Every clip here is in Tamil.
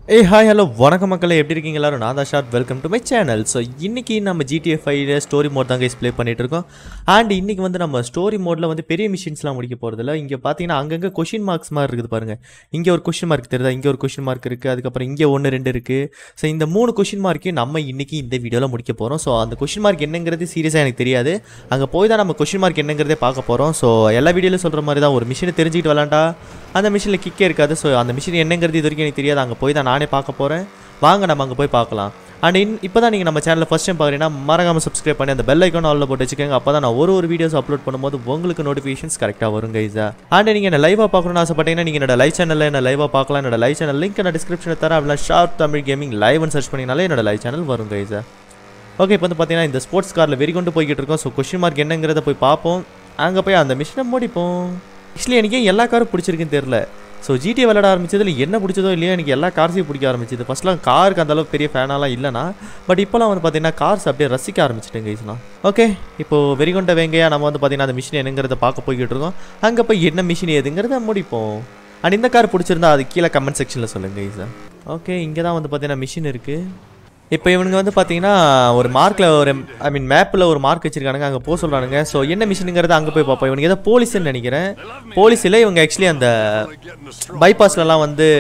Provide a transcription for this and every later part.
ஏய் ஹாய் ஹலோ வணக்கம் மக்களே எப்படி இருக்கீங்க எல்லாரும் நான் தான் short welcome to my channel so இன்னைக்கு நம்ம ஜிடிஎஃப் ஃபைவ்ல ஸ்டோரி மோட் தான் கைஸ் ப்ளே பண்ணிட்டு இருக்கோம் அண்ட் இன்னைக்கு வந்து நம்ம ஸ்டோரி மோடில் வந்து பெரிய மிஷின்ஸ்லாம் முடிக்க போகிறதில்ல இங்கே பார்த்தீங்கன்னா அங்கங்கே கொஷின் மார்க்ஸ் மாதிரி இருக்குது பாருங்க இங்கே ஒரு கொஷின் மார்க் தெரியுதா இங்கே ஒரு கொஷின் மார்க் இருக்குது அதுக்கப்புறம் இங்கே ஒன்று ரெண்டு இருக்குது ஸோ இந்த மூணு கொஷின் மார்க்கையும் நம்ம இன்னைக்கு இந்த வீடியோவில் முடிக்க போகிறோம் ஸோ அந்த கொஷின் மார்க் என்னங்கிறது சீரியஸாக எனக்கு தெரியாது அங்கே போய் தான் நம்ம கொஷின் மார்க் என்னங்கிறதே பார்க்க போகிறோம் ஸோ எல்லா வீடியோலையும் சொல்கிற மாதிரி தான் ஒரு மிஷினை தெரிஞ்சுக்கிட்டு விளாண்டா அந்த மிஷினில் கிக்கே இருக்காது ஸோ அந்த மிஷின் என்னங்கிறது இது வரைக்கும் எனக்கு தெரியாது அங்கே போய் தான் நானே பார்க்க போகிறேன் வாங்க நம்ம அங்கே போய் பார்க்கலாம் அண்ட் இன் இப்போ தான் நீங்கள் நம்ம சேனலில் ஃபஸ்ட் டைம் பார்க்குறீங்கன்னா மறக்காமல் சப்ஸ்கிரைப் பண்ணி அந்த பெல் ஐக்கான் ஆலில் போட்டு வச்சுக்கோங்க அப்போ தான் நான் ஒரு ஒரு வீடியோஸ் அப்லோட் பண்ணும்போது உங்களுக்கு நோட்டிஃபிகேஷன்ஸ் கரெக்டாக வரும் கைஸா அண்ட் நீங்கள் என்ன லைவாக பார்க்கணும்னு ஆசைப்பட்டீங்கன்னா நீங்கள் என்னோட லைவ் சேனலில் என்ன லைவாக பார்க்கலாம் என்னோட லைவ் சேனல் லிங்க் நான் டிஸ்கிரிப்ஷனில் தரேன் அப்படின்னா ஷார்ப் தமிழ் கேமிங் லைவ்னு சர்ச் பண்ணினாலே என்னோட லைவ் சேனல் வரும் கைஸா ஓகே இப்போ வந்து பார்த்தீங்கன்னா இந்த ஸ்போர்ட்ஸ் காரில் வெறி கொண்டு போய்கிட்டு இருக்கோம் ஸோ கொஷின் மார்க் என்னங்கிறத போய் பார்ப்போம் அங்கே போய் அந்த மிஷினை முடிப்போம் ஆக்சுவலி எனக்கு ஏன் எல்லா காரும் பிடிச்சிருக்குன்னு தெரில ஸோ ஜிடி விளையாட ஆரம்பிச்சதுல என்ன பிடிச்சதோ இல்லையோ எனக்கு எல்லா கார்ஸையும் பிடிக்க ஆரம்பிச்சது ஃபஸ்ட்லாம் காருக்கு அந்த அளவுக்கு பெரிய ஃபேனாலாம் இல்லைனா பட் இப்போலாம் வந்து பார்த்தீங்கன்னா கார்ஸ் அப்படியே ரசிக்க ஆரம்பிச்சிட்டேன் கைஸ்லாம் ஓகே இப்போது வெறிகொண்ட வேங்கையா நம்ம வந்து பார்த்தீங்கன்னா அந்த மிஷின் என்னங்கிறத பார்க்க போய்கிட்டு இருக்கோம் அங்கே போய் என்ன மிஷின் ஏதுங்கிறத முடிப்போம் அண்ட் இந்த கார் பிடிச்சிருந்தா அது கீழே கமெண்ட் செக்ஷனில் சொல்லுங்கள் கைஸா ஓகே இங்கே தான் வந்து பார்த்தீங்கன்னா மிஷின் இருக்குது இப்போ இவனுங்க வந்து பார்த்தீங்கன்னா ஒரு மார்க்கில் ஒரு ஐ மீன் மேப்பில் ஒரு மார்க் வச்சிருக்கானுங்க அங்கே போக சொல்கிறானுங்க ஸோ என்ன மிஷினுங்கிறத அங்கே போய் பார்ப்போம் இவனுக்கு ஏதோ போலீஸ்ன்னு நினைக்கிறேன் போலீஸில் இவங்க ஆக்சுவலி அந்த பைபாஸ்லலாம் வந்து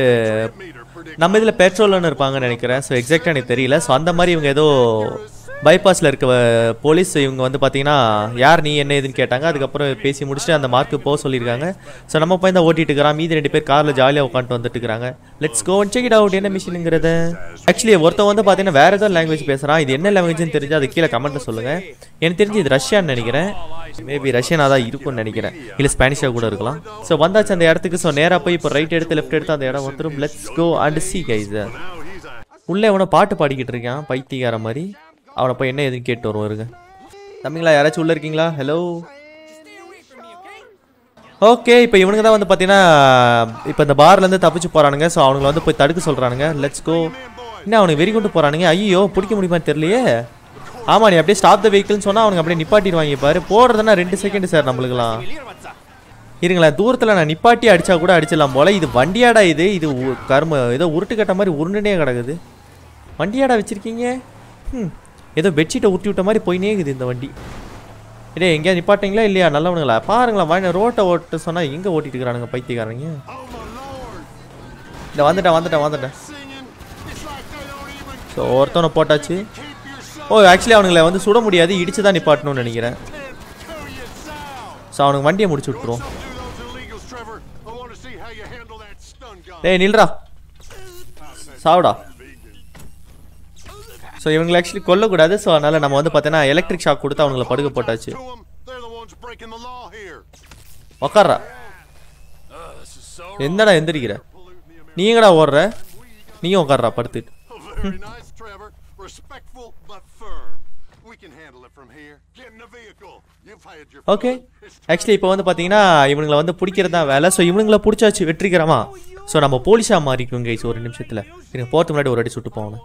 நம்ம இதில் பெட்ரோல்னு இருப்பாங்கன்னு நினைக்கிறேன் ஸோ எக்ஸாக்டாக எனக்கு தெரியல ஸோ அந்த மாதிரி இவங்க ஏதோ பைபாஸில் இருக்க வ- போலீஸ் இவங்க வந்து பார்த்தீங்கன்னா யார் நீ என்ன ஏதுன்னு கேட்டாங்க அதுக்கப்புறம் பேசி முடிச்சுட்டு அந்த மார்க்கு போக சொல்லியிருக்காங்க ஸோ நம்ம போய் தான் ஓட்டிட்டு இருக்கிறான் மீதி ரெண்டு பேர் காரில் ஜாலியாக உட்காந்துட்டு வந்துட்டு இருக்காங்க let's go check it out என்ன மிஷினுங்கிறத ஆக்சுவலி ஒருத்தன் வந்து பார்த்தீங்கன்னா வேறு ஏதோ லாங்குவேஜ் பேசுகிறான் இது என்ன லாங்குவேஜ்னு தெரிஞ்சு அது கீழே கமெண்ட்டில் சொல்லுங்கள் எனக்கு தெரிஞ்சு இது ரஷ்யான்னு நினைக்கிறேன் மேபி ரஷ்யனாக தான் இருக்கும்னு நினைக்கிறேன் இல்லை ஸ்பானிஷாக கூட இருக்கலாம் ஸோ வந்தாச்சு அந்த இடத்துக்கு ஸோ நேராக போய் இப்போ ரைட் எடுத்து லெஃப்ட் எடுத்து அந்த இடம் வந்துடும் let's go and see guys உள்ளே அவனை பாட்டு பாடிக்கிட்டு இருக்கான் பைத்தியக்கார மாதிரி அவனை போய் என்ன எதுன்னு கேட்டு வருவோம் இருங்க தம்பிங்களா யாராச்சும் உள்ளே இருக்கீங்களா ஹலோ ஓகே இப்போ இவனுங்க தான் வந்து பார்த்தீங்கன்னா இப்போ இந்த பார்லேருந்து தப்பிச்சு போகிறானுங்க ஸோ அவனுங்களை வந்து போய் தடுக்க சொல்கிறானுங்க லெட்ஸ் கோ என்ன அவனுக்கு வெறி கொண்டு போகிறானுங்க ஐயோ பிடிக்க முடியுமான்னு தெரியலையே ஆமாம் நீ அப்படியே ஸ்டாப் த வெஹிக்கிள்னு சொன்னால் அவனுக்கு அப்படியே நிப்பாட்டிடுவாங்க பாரு போடுறதுன்னா ரெண்டு செகண்ட் சார் நம்மளுக்குலாம் இருங்களேன் தூரத்தில் நான் நிப்பாட்டி அடிச்சா கூட அடிச்சிடலாம் போல இது வண்டியாடா இது இது உ- கரும ஏதோ உருட்டு கட்ட மாதிரி உருண்டுனே கிடக்குது வண்டியாடா வச்சிருக்கீங்க ம் ஏதோ பெட்ஷீட்டை உருட்டி விட்ட மாதிரி போயினே இருக்குது இந்த வண்டி இதே எங்கேயாவது நிப்பாட்டிங்களா இல்லையா நல்லவனுங்களா பாருங்களா வாங்க ரோட்டை ஓட்ட சொன்னால் எங்கே ஓட்டிட்டு இருக்கிறானுங்க பைத்தியக்காரங்க இந்த வந்துட்டேன் வந்துட்டேன் வந்துட்டேன் ஸோ ஒருத்தவனை போட்டாச்சு ஓ ஆக்சுவலி அவனுங்களை வந்து சுட முடியாது இடிச்சு தான் நிப்பாட்டணும்னு நினைக்கிறேன் ஸோ அவனுக்கு வண்டியை முடிச்சு விட்ருவோம் டேய் நில்றா சாவுடா ஸோ இவங்களை ஆக்சுவலி கொல்லக்கூடாது ஸோ அதனால் நம்ம வந்து பார்த்தீங்கன்னா எலக்ட்ரிக் ஷாக் கொடுத்து அவங்கள படுக்க போட்டாச்சு உக்காடுறா என்னடா எந்திரிக்கிற நீ எங்கடா ஓடுற நீயும் உட்கார்றா படுத்துட்டு ஓகே ஆக்சுவலி இப்போ வந்து பார்த்தீங்கன்னா இவனுங்களை வந்து பிடிக்கிறது தான் வேலை ஸோ இவனுங்களை பிடிச்சாச்சு வெற்றிக்கிறமா ஸோ நம்ம போலீஸாக மாறிக்கும் கைஸ் ஒரு நிமிஷத்தில் எனக்கு போகிறதுக்கு முன்னாடி ஒரு அடி சுட்டு போகணும்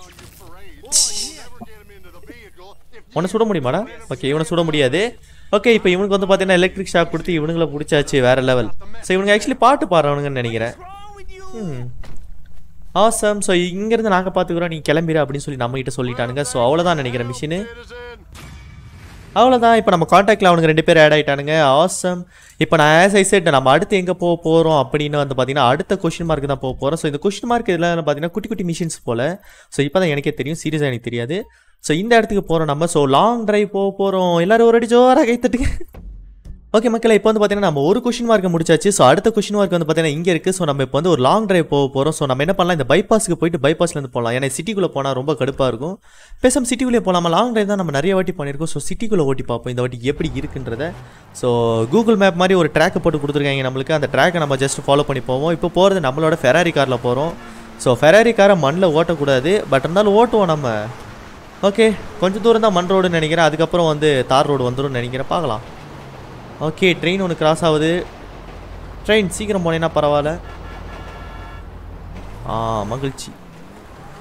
உன்னை சுட முடியுமாடா ஓகே இவனை சுட முடியாது ஓகே இப்போ இவனுக்கு வந்து பார்த்தீங்கன்னா எலக்ட்ரிக் ஷாக் கொடுத்து இவனுங்களை பிடிச்சாச்சு வேற லெவல் ஸோ இவனுங்க ஆக்சுவலி பாட்டு பாடுறவனுங்கன்னு நினைக்கிறேன் ஆசம் ஸோ இங்கேருந்து நாங்கள் பார்த்துக்குறோம் நீ கிளம்பிடு அப்படின்னு சொல்லி நம்ம கிட்ட சொல்லிட்டானுங்க ஸோ அவ்வளோதான் நினைக்கிறேன் மிஷினு அவ்வளோதான் இப்போ நம்ம காண்டாக்டில் அவனுங்க ரெண்டு பேர் ஆட் ஆயிட்டானுங்க ஆசம் இப்போ நான் ஆஸ் ஐ செட் நம்ம அடுத்து எங்கே போக போகிறோம் அப்படின்னு வந்து பார்த்தீங்கன்னா அடுத்த கொஷின் மார்க் தான் போக போகிறோம் ஸோ இந்த கொஷின் மார்க் இதில் பார்த்தீங்கன்னா குட்டி குட்டி மிஷின்ஸ் போல் ஸோ இப்போ தான் எனக்கே தெரியும் சீரியஸாக எனக்கு தெரியாது ஸோ இந்த இடத்துக்கு போகிறோம் நம்ம ஸோ லாங் டிரைவ் போக போகிறோம் எல்லாரும் ஒரு அடி ஜோராக கைத்தட்டுங்க ஓகே மக்களே இப்போ வந்து பார்த்தீங்கன்னா நம்ம ஒரு கொஷின் மார்க்கை முடிச்சாச்சு ஸோ அடுத்த கொஷின் மார்க் வந்து பார்த்தீங்கன்னா இங்கே இருக்குது ஸோ நம்ம இப்போ வந்து ஒரு லாங் டிரைவ் போக போகிறோம் ஸோ நம்ம என்ன பண்ணலாம் இந்த பைபாஸ்க்கு போயிட்டு பைபாஸ்லேருந்து போகலாம் ஏன்னா சிட்டிக்குள்ளே போனால் ரொம்ப கடுப்பாக இருக்கும் பேசாம சிட்டிக்குள்ளே போகலாமா லாங் டிரைவ் தான் நம்ம நிறைய வாட்டி பண்ணியிருக்கோம் ஸோ சிட்டிக்குள்ளே ஓட்டி பார்ப்போம் இந்த வாட்டி எப்படி இருக்குன்றத ஸோ கூகுள் மேப் மாதிரி ஒரு ட்ராக்கை போட்டு கொடுத்துருக்காங்க நம்மளுக்கு அந்த ட்ராக்கை நம்ம ஜஸ்ட் ஃபாலோ பண்ணி போவோம் இப்போ போகிறது நம்மளோட ஃபெராரி காரில் போகிறோம் ஸோ ஃபெராரி காரை மண்ணில் ஓட்டக்கூடாது பட் இருந்தாலும் ஓட்டுவோம் நம்ம ஓகே கொஞ்சம் தூரம் தான் மண் ரோடுன்னு நினைக்கிறேன் அதுக்கப்புறம் வந்து தார் ரோடு வந்துடும் நினைக்கிறேன் பார்க்கலாம் ஓகே ட்ரெயின் ஒன்று கிராஸ் ஆகுது ட்ரெயின் சீக்கிரம் போனேன்னா பரவாயில்ல ஆ மகிழ்ச்சி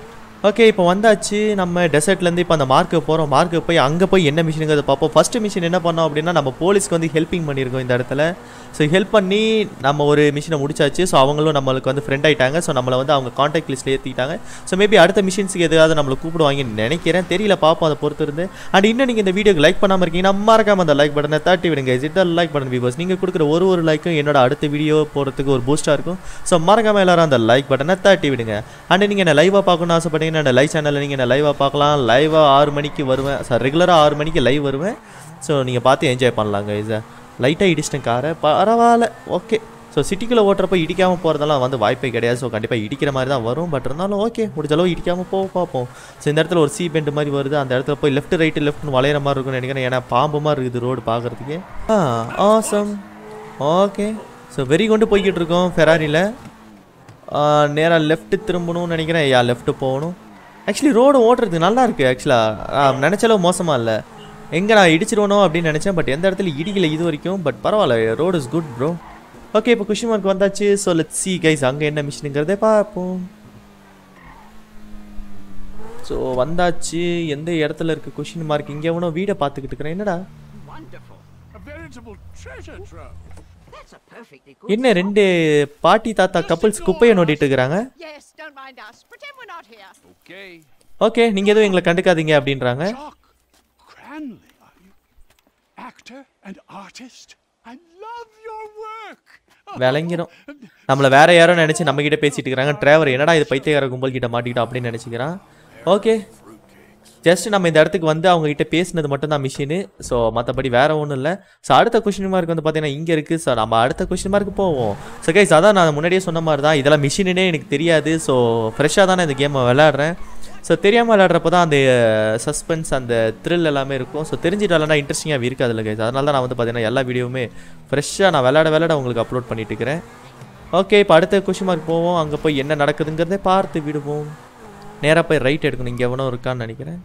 ஓகே இப்போ வந்தாச்சு நம்ம டெசர்ட்லேருந்து இப்போ அந்த மார்க்கு போகிறோம் மார்க்கு போய் அங்கே போய் என்ன மிஷினுங்கிறத பார்ப்போம் ஃபஸ்ட்டு மிஷின் என்ன பண்ணோம் அப்படின்னா நம்ம போலீஸ்க்கு வந்து ஹெல்ப்பிங் பண்ணியிருக்கோம் இந்த இடத்துல ஸோ ஹெல்ப் பண்ணி நம்ம ஒரு மிஷினை முடிச்சாச்சு ஸோ அவங்களும் நம்மளுக்கு வந்து ஃப்ரெண்ட் ஆயிட்டாங்க ஸோ நம்மளை வந்து அவங்க காண்டாக்ட் லிஸ்ட்டில் ஏற்றிட்டாங்க ஸோ மேபி அடுத்த மிஷின்ஸுக்கு எதாவது நம்மளை கூப்பிடுவாங்கன்னு நினைக்கிறேன் தெரியல பார்ப்போம் அதை பொறுத்து இருந்து அண்ட் இன்னும் நீங்கள் இந்த வீடியோக்கு லைக் பண்ணாமல் இருக்கீங்கன்னா மறக்காம அந்த லைக் பட்டனை தட்டி விடுங்க இட் லைக் பட்டன் வியூவர்ஸ் நீங்கள் கொடுக்குற ஒரு ஒரு லைக்கும் என்னோட அடுத்த வீடியோ போகிறதுக்கு ஒரு பூஸ்ட்டாக இருக்கும் ஸோ மறக்காம எல்லாரும் அந்த லைக் பட்டனை தட்டி விடுங்க அண்ட் நீங்கள் என்ன லைவாக பார்க்கணும்னு ஆசைப்பட்டீங்கன்னா என்ன லைவ் சேனலில் நீங்கள் என்ன லைவாக பார்க்கலாம் லைவாக ஆறு மணிக்கு வருவேன் சார் ரெகுலராக ஆறு மணிக்கு லைவ் வருவேன் ஸோ நீங்கள் பார்த்து என்ஜாய் பண்ணலாங்க இதை லைட்டாக இடிச்சிட்டேன் காரை பரவாயில்ல ஓகே ஸோ சிட்டிக்குள்ளே ஓட்டுறப்ப இடிக்காமல் போகிறதெல்லாம் வந்து வாய்ப்பே கிடையாது ஸோ கண்டிப்பாக இடிக்கிற மாதிரி தான் வரும் பட் இருந்தாலும் ஓகே முடிஞ்ச அளவு இடிக்காமல் போக பார்ப்போம் ஸோ இந்த இடத்துல ஒரு சி பெண்ட் மாதிரி வருது அந்த இடத்துல போய் லெஃப்ட் ரைட்டு லெஃப்ட்னு வளையிற மாதிரி இருக்கும்னு நினைக்கிறேன் ஏன்னா பாம்பு மாதிரி இருக்குது ரோடு பார்க்குறதுக்கு ஆ ஆசம் ஓகே ஸோ வெறி கொண்டு போய்கிட்டு இருக்கோம் ஃபெராரியில் நேராக லெஃப்ட்டு திரும்பணும்னு நினைக்கிறேன் யா லெஃப்ட்டு போகணும் ஆக்சுவலி ரோடு ஓட்டுறதுக்கு நல்லா இருக்குது ஆக்சுவலாக நினச்ச அளவு மோசமாக இல்லை எங்கே நான் இடிச்சிருவனோ அப்படின்னு நினச்சேன் பட் எந்த இடத்துல இடிக்கல இது வரைக்கும் பட் பரவாயில்ல road is good bro okay இப்போ குஷி மார்க் வந்தாச்சு ஸோ லெட் சி கைஸ் அங்கே என்ன மிஷினுங்கிறதே பார்ப்போம் ஸோ வந்தாச்சு எந்த இடத்துல இருக்கு கொஷின் மார்க் இங்கே எவனோ வீடை பார்த்துக்கிட்டு இருக்கிறேன் என்னடா Wonderful. A veritable treasure trove. That's a perfectly good. என்ன ரெண்டு பாட்டி தாத்தா கப்புள்ஸ் குப்பையை நோண்டிட்டு இருக்கிறாங்க Yes, don't mind us. Pretend we're not here. Okay. Okay நீங்கள் எதுவும் எங்களை கண்டுக்காதீங்க அப்படின்றாங்க Jock Cranley, are you? Actor and artist? I love your work. விளங்கிரும் நம்மளை வேற யாரோ நினைச்சு நம்ம கிட்ட பேசிட்டு இருக்காங்க டிரைவர் என்னடா இது பைத்தியக்கார கும்பல் கிட்ட மாட்டிக்கிட்டோம் அப்படின்னு நினைச்சுக்கிறான் ஓகே ஜஸ்ட் நம்ம இந்த இடத்துக்கு வந்து அவங்க கிட்ட பேசினது மட்டும் தான் மிஷினு ஸோ மற்றபடி வேற ஒன்றும் இல்லை ஸோ அடுத்த கொஸ்டின் மார்க் வந்து பார்த்தீங்கன்னா இங்கே இருக்குது ஸோ நம்ம அடுத்த கொஸ்டின் மார்க்கு போவோம் ஸோ கைஸ் அதான் நான் முன்னாடியே சொன்ன மாதிரி தான் இதெல்லாம் மிஷினுனே எனக்கு தெரியாது ஸோ ஃப்ரெஷ்ஷாக தானே இந்த கேமை விளையாடுறேன் ஸோ தெரியாமல் விளையாடுறப்ப தான் அந்த சஸ்பென்ஸ் அந்த த்ரில் எல்லாமே இருக்கும் ஸோ தெரிஞ்சுட்டு விளையாண்டா இன்ட்ரெஸ்டிங்காக இருக்காது இல்லை கைஸ் அதனால தான் நான் வந்து பார்த்தீங்கன்னா எல்லா வீடியோவுமே ஃப்ரெஷ்ஷாக நான் விளையாட விளையாட உங்களுக்கு அப்லோட் பண்ணிட்டு இருக்கிறேன் ஓகே இப்போ அடுத்த கொஷின் மார்க் போவோம் அங்கே போய் என்ன நடக்குதுங்கிறதே பார்த்து விடுவோம் நேராக போய் ரைட் எடுக்கணும் இங்கே எவனோ இருக்கான்னு நினைக்கிறேன்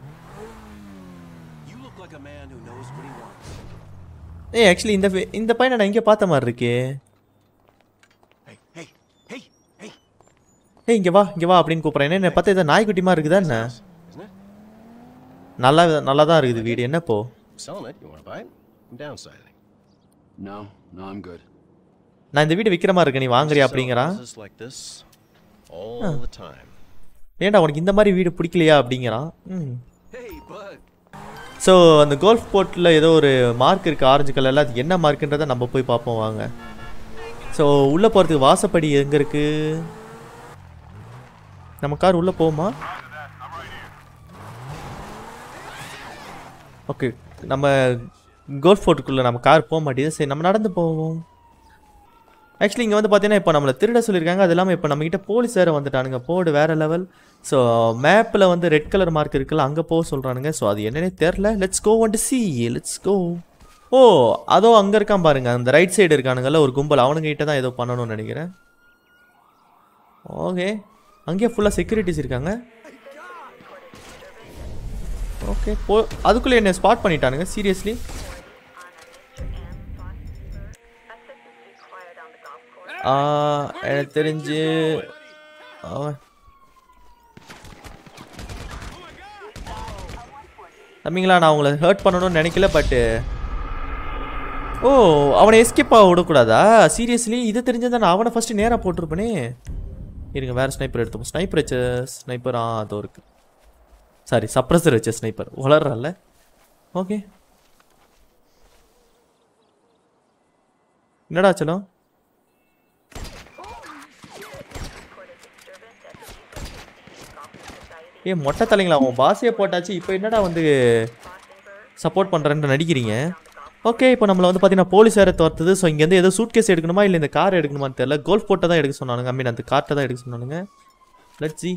You look like a man who knows what he wants. ஏய் ஆக்சுவலி இந்த வே- இந்த பையனை நான் இங்கே பார்த்த மாதிரி இருக்கே Hey, hey, hey, hey. ஏய் இங்கே வா இங்கே வா அப்படின்னு கூப்பிட்றேன் என்ன பார்த்தா இதை நாய்க்குட்டி மாதிரி இருக்குதா என்ன Isn't it? நல்லா நல்லா தான் இருக்குது வீடு என்ன போ Selling it. You want to buy it? I'm downsizing. No, no, I'm good. நான் இந்த வீடு விற்கிற மாதிரி இருக்கு நீ வாங்குறியா அப்படிங்கிறான் Houses like this all the time. ஏன்டா உனக்கு இந்த மாதிரி வீடு பிடிக்கலையா அப்படிங்கிறான் ம் Hey, bud. ஸோ அந்த கோல்ஃப் போர்ட்டில் ஏதோ ஒரு மார்க் இருக்குது ஆரஞ்சு கலரில் அது என்ன மார்க்குன்றதை நம்ம போய் பார்ப்போம் வாங்க ஸோ உள்ளே போகிறதுக்கு வாசப்படி எங்கே இருக்குது நம்ம கார் உள்ளே போகுமா ஓகே நம்ம கோல்ஃப் போர்ட்டுக்குள்ளே நம்ம கார் போக மாட்டேங்குது சரி நம்ம நடந்து போவோம் ஆக்சுவலி இங்கே வந்து பார்த்தீங்கன்னா இப்போ நம்மளை திருட சொல்லியிருக்காங்க அது இல்லாமல் இப்போ நம்மக்கிட்ட போலீஸ் வேறு வந்துட்டானுங்க போர்டு வேறு லெவல் ஸோ மேப்பில் வந்து ரெட் கலர் மார்க் இருக்குல்ல அங்கே போக சொல்கிறானுங்க ஸோ அது என்னன்னே தெரில லெட்ஸ் கோ வந்து சி லெட்ஸ் கோ ஓ அதோ அங்கே இருக்கான் பாருங்க அந்த ரைட் சைடு இருக்கானுங்கல்ல ஒரு கும்பல் அவனுங்க கிட்ட தான் ஏதோ பண்ணணும்னு நினைக்கிறேன் ஓகே அங்கேயே ஃபுல்லாக செக்யூரிட்டிஸ் இருக்காங்க ஓகே போ அதுக்குள்ளே என்ன ஸ்பாட் பண்ணிட்டானுங்க சீரியஸ்லி எனக்கு தெரிஞ்சு அவன் தம்பிங்களா நான் உங்களை ஹர்ட் பண்ணணும்னு நினைக்கல பட்டு ஓ அவனை எஸ்கேப் ஆக விடக்கூடாதா சீரியஸ்லி இது தெரிஞ்சதா நான் அவனை ஃபஸ்ட்டு நேராக போட்டிருப்பேனே இருங்க வேறு ஸ்னைப்பர் எடுத்துப்போம் ஸ்னைப்பர் வச்ச ஸ்னைப்பர் ஆ அதோ இருக்கு சாரி சப்ரஸர் வச்ச ஸ்னைப்பர் வளர்றல்ல ஓகே என்னடா சலம் ஏ மொட்டை தலைங்களா அவன் பாஸே போட்டாச்சு இப்போ என்னடா வந்து சப்போர்ட் பண்ணுறேன்னு நடிக்கிறீங்க ஓகே இப்போ நம்மளை வந்து பார்த்தீங்கன்னா போலீஸ் வேறு துரத்துது ஸோ இங்கேருந்து ஏதோ சூட் கேஸ் எடுக்கணுமா இல்லை இந்த கார் எடுக்கணுமான்னு தெரியல கோல்ஃப் போட்டை தான் எடுக்க சொன்னானுங்க ஐ மீன் அந்த கார்ட்டை தான் எடுக்க சொன்னானுங்க let see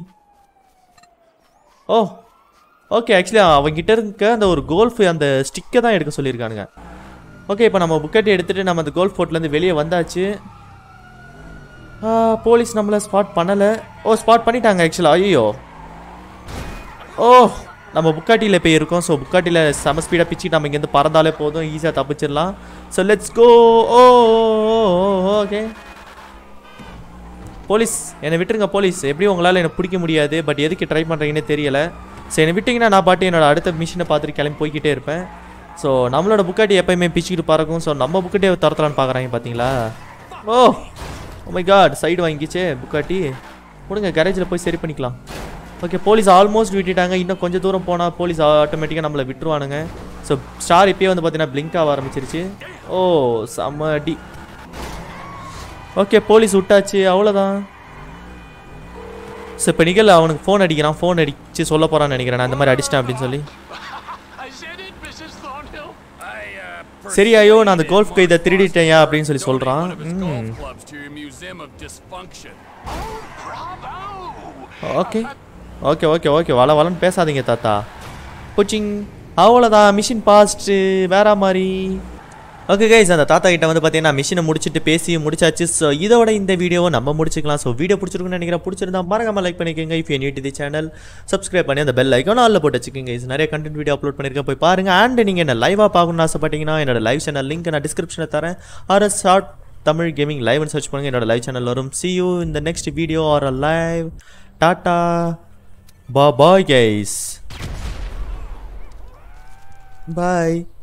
oh okay actually அவங்ககிட்ட இருக்க அந்த ஒரு கோல்ஃப் அந்த ஸ்டிக்கை தான் எடுக்க சொல்லியிருக்கானுங்க ஓகே இப்போ நம்ம புக்கெட் எடுத்துகிட்டு நம்ம அந்த கோல்ஃப் போர்ட்லேருந்து வெளியே வந்தாச்சு ஆ, போலீஸ் நம்மளை ஸ்பாட் பண்ணலை ஓ ஸ்பாட் பண்ணிட்டாங்க ஆக்சுவலாக ஐயோ ஓ நம்ம புக்காட்டியில் இப்போ இருக்கோம் ஸோ புக்காட்டியில் செம ஸ்பீடாக பிச்சு நம்ம இங்கேருந்து பறந்தாலே போதும் ஈஸியாக தப்பிச்சிடலாம் so let's go oh okay police என்னை விட்டுருங்க போலீஸ் எப்படியும் உங்களால் என்னை பிடிக்க முடியாது பட் எதுக்கு ட்ரை பண்ணுறீங்கன்னு தெரியல ஸோ என்னை விட்டிங்கன்னா நான் பாட்டு என்னோட அடுத்த மிஷினை பார்த்துட்டு கிளம்பி போய்கிட்டே இருப்பேன் ஸோ நம்மளோட புக்காட்டி எப்பயுமே பிச்சுக்கிட்டு பறக்கும் ஸோ நம்ம புக்கட்டே துரத்தலான்னு பார்க்குறாங்க பார்த்தீங்களா ஓ மை காட் சைடு வாங்கிக்கிச்சே புக்காட்டி கொடுங்க கேரேஜில் போய் சரி பண்ணிக்கலாம் ஓகே போலீஸ் ஆல்மோஸ்ட் விட்டுட்டாங்க இன்னும் கொஞ்சம் தூரம் போனால் போலீஸ் ஆட்டோமேட்டிக்காக நம்மளை விட்டுருவானுங்க ஸோ ஸ்டார் இப்பயே வந்து பார்த்தீங்கன்னா பிளிங்க் ஆக ஆரம்பிச்சிருச்சு ஓ செம்ம அடி ஓகே போலீஸ் விட்டாச்சு அவ்வளோதான் ஸோ இப்போ நிகழ் அவனுக்கு ஃபோன் அடிக்கிறான் ஃபோன் அடிச்சு சொல்ல போகிறான்னு நினைக்கிறேன் நான் இந்த மாதிரி அடிச்சிட்டேன் அப்படின்னு சொல்லி I said it, Mrs. Thornhill. I, uh, சரியாயோ நான் அந்த கோல்ஃப் இதை திருடிட்டேயா அப்படின்னு சொல்லி சொல்கிறான் one of his golf clubs to your museum of dysfunction. Oh, bravo! Okay okay okay okay வள வளன்னு பேசாதீங்க தாத்தா கோச்சிங் அவ்வளோதான் மிஷின் பாஸ்ட்டு வேற மாதிரி ஓகே கைஸ் அந்த தாத்தா கிட்ட வந்து பார்த்தீங்கன்னா மிஷினை முடிச்சுட்டு பேசி முடிச்சாச்சு ஸோ இதோட இந்த வீடியோவை நம்ம முடிச்சுக்கலாம் ஸோ வீடியோ பிடிச்சிருக்குன்னு நினைக்கிறேன் பிடிச்சிருந்தா மறக்காம லைக் பண்ணிக்கோங்க if you new the channel subscribe பண்ணி அந்த பெல் ஐக்கான ஆல்ல போட்டு வச்சுக்கோங்க guys. நிறைய கண்டென்ட் வீடியோ அப்லோட் பண்ணியிருக்கேன் போய் பாருங்க அண்ட் நீங்கள் என்ன லைவாக பார்க்கணும்னு ஆசைப்பட்டீங்கன்னா என்னோட லைவ் சேனல் லிங்க் நான் டிஸ்கிரிப்ஷனில் தரேன் ஆர் ஷார்ட் தமிழ் கேமிங் லைவ்னு சர்ச் பண்ணுங்க என்னோட லைவ் சேனல் வரும் see you in the next video or uh live டாட்டா பா பாய் கைஸ் பாய்